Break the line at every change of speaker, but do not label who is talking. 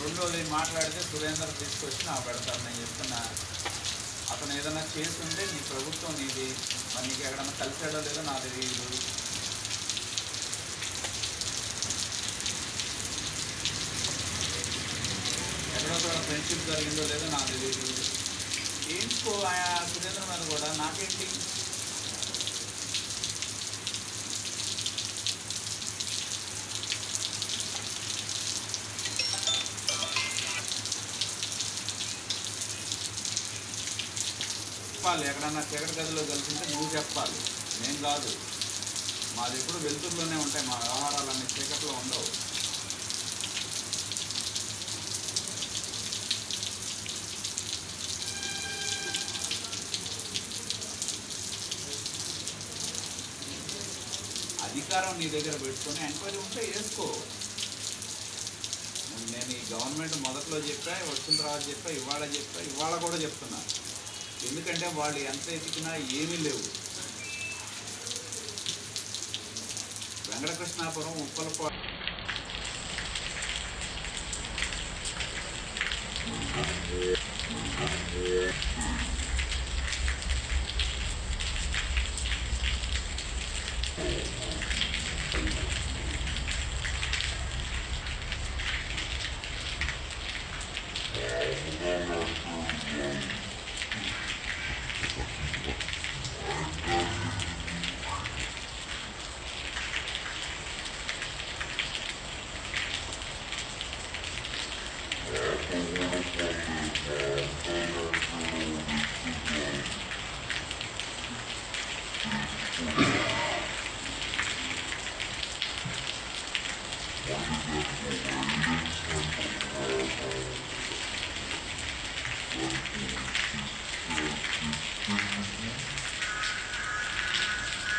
రెండోది మాట్లాడితే సురేందర్ తీసుకొచ్చి నా పెడతారు నేను చెప్తున్నా అతను ఏదైనా చేసి ఉంటే నీ ప్రభుత్వం నీది మరి నీకు ఎక్కడన్నా కలిసాడో లేదో నాకు తెలియదు ఎక్కడో కూడా ఫ్రెండ్షిప్ జరిగిందో లేదో నాకు తెలియదు ఏంటికో ఆయా సురేంద్ర మీద కూడా నాకేంటి చెప్పాలి ఎక్కడన్నా చీకటి గదిలో కలిసింటే నువ్వు చెప్పాలి నేను కాదు మాది ఎప్పుడు వెలుతురులోనే ఉంటాయి మా వ్యవహారాలన్నీ చీకట్లో ఉండవు అధికారం నీ దగ్గర పెట్టుకొని ఎంక్వైరీ ఉంటే వేసుకో నేను ఈ గవర్నమెంట్ మొదట్లో చెప్పా వచ్చిన తర్వాత చెప్పా ఇవాళ చెప్పా ఇవాళ కూడా చెప్తున్నా ఎందుకంటే వాళ్ళు ఎంత ఎతికినా ఏమీ లేవు వెంకటకృష్ణాపురం ఉప్పలపా